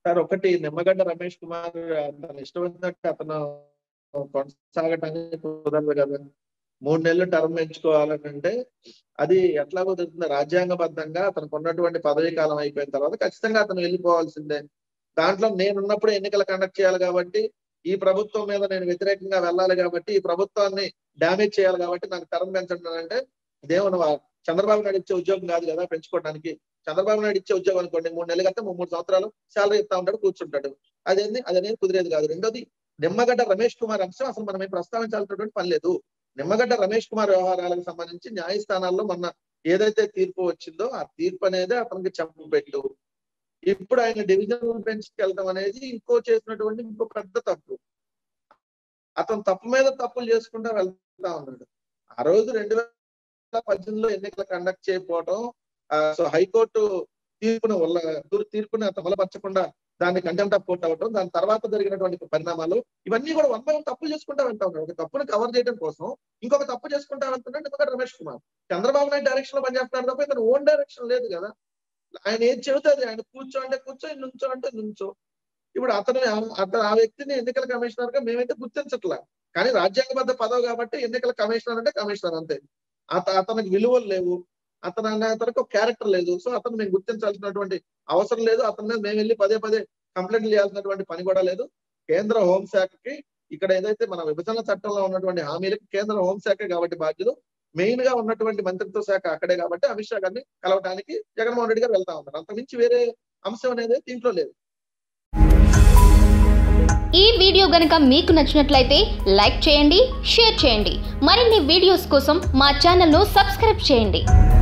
sir ఒకటి నిమ్మగడ్డ రమేష్ కుమార్ అతను ఇష్టం వచ్చినట్టు అతను కొనసాగటానికి కుదరదు కదా మూడు నెలలు టర్మ్ ఎంచుకోవాలని అంటే అది ఎట్లా కుదురుతుంది రాజ్యాంగబద్ధంగా అతనికి ఉన్నటువంటి పదవీ కాలం అయిపోయిన తర్వాత ఖచ్చితంగా అతను వెళ్ళిపోవాల్సిందే దాంట్లో నేనున్నప్పుడు ఎన్నికలు కండక్ట్ చేయాలి కాబట్టి ఈ ప్రభుత్వం మీద నేను వ్యతిరేకంగా వెళ్ళాలి కాబట్టి ఈ ప్రభుత్వాన్ని డ్యామేజ్ చేయాలి కాబట్టి నాకు టర్మ్ పెంచండి అంటే ఇదేమన్నా చంద్రబాబు నాయుడు ఇచ్చే ఉద్యోగం కాదు కదా పెంచుకోవడానికి చంద్రబాబు నాయుడు ఇచ్చే ఉద్యోగం అనుకోండి మూడు నెలలు కంటే మూడు సంవత్సరాలు శాలరీ ఇస్తా ఉంటాడు కూర్చుంటాడు అదేంది అదనేది కుదిరేది కాదు రెండోది నిమ్మగడ్డ రమేష్ కుమార్ అంశం అసలు మనం ఏం ప్రస్తావించాల్సినటువంటి పని లేదు నిమ్మగడ్డ రమేష్ కుమార్ వ్యవహారాలకు సంబంధించి న్యాయస్థానాల్లో మొన్న ఏదైతే తీర్పు వచ్చిందో ఆ తీర్పు అనేది అతనికి చెప్పు పెట్టు ఇప్పుడు ఆయన డివిజనల్ బెంచ్ కి వెళ్ళడం అనేది ఇంకో చేసినటువంటి ఇంకో పెద్ద తప్పు అతను తప్పు మీద తప్పులు చేసుకుంటా వెళ్తా ఉన్నాడు ఆ రోజు రెండు వేల పద్దెనిమిదిలో ఎన్నికలు కండక్ట్ చేయకపోవటం సో హైకోర్టు తీర్పును వల్ల తీర్పుని అతను వలపరచకుండా దాన్ని కంటెంప్ట్ ఆఫ్ కోర్ట్ అవ్వటం దాని తర్వాత జరిగినటువంటి పరిణామాలు ఇవన్నీ కూడా వన్ బై వన్ తప్పులు చేసుకుంటా వెళ్తా ఉన్నాడు ఒక తప్పును కవర్ చేయడం కోసం ఇంకొక తప్పు చేసుకుంటా వెళ్తున్నాడు నిమ్మగడ్డ రమేష్ కుమార్ చంద్రబాబు నాయుడు డైరెక్షన్ లో పనిచేస్తున్నారు తప్ప ఇతను ఓన్ డైరెక్షన్ లేదు కదా ఆయన ఏం చెబుతుంది ఆయన కూర్చో అంటే కూర్చో నుంచో అంటే నుంచో ఇప్పుడు అతను అతను ఆ వ్యక్తిని ఎన్నికల కమిషనర్ గా మేమైతే గుర్తించట్లా కానీ రాజ్యాంగబద్ధ పదవి కాబట్టి ఎన్నికల కమిషనర్ అంటే కమిషనర్ అంతే అత అతనికి విలువలు లేవు అతను అనే అతనికి ఒక క్యారెక్టర్ లేదు సో అతను మేము గుర్తించాల్సినటువంటి అవసరం లేదు అతని మీద మేము వెళ్ళి పదే పదే కంప్లైంట్ చేయాల్సినటువంటి పని కూడా లేదు కేంద్ర హోంశాఖకి ఇక్కడ ఏదైతే మన విభజన చట్టంలో ఉన్నటువంటి హామీలకి కేంద్ర హోంశాఖ కాబట్టి బాధ్యులు మెయిన్ గా ఉన్నటువంటి మంత్రిత్వ శాఖ అక్కడే కాబట్టి అమిత్ షా గారిని కలవడానికి జగన్మోహన్ రెడ్డి గారు వెళ్తా ఉన్నారు అంతకుమించి వేరే అంశం అనేది దీంట్లో లేదు ఈ వీడియో గనుక మీకు నచ్చినట్లయితే లైక్ చేయండి షేర్ చేయండి మరిన్ని వీడియోస్ కోసం మా ఛానల్ను సబ్స్క్రైబ్ చేయండి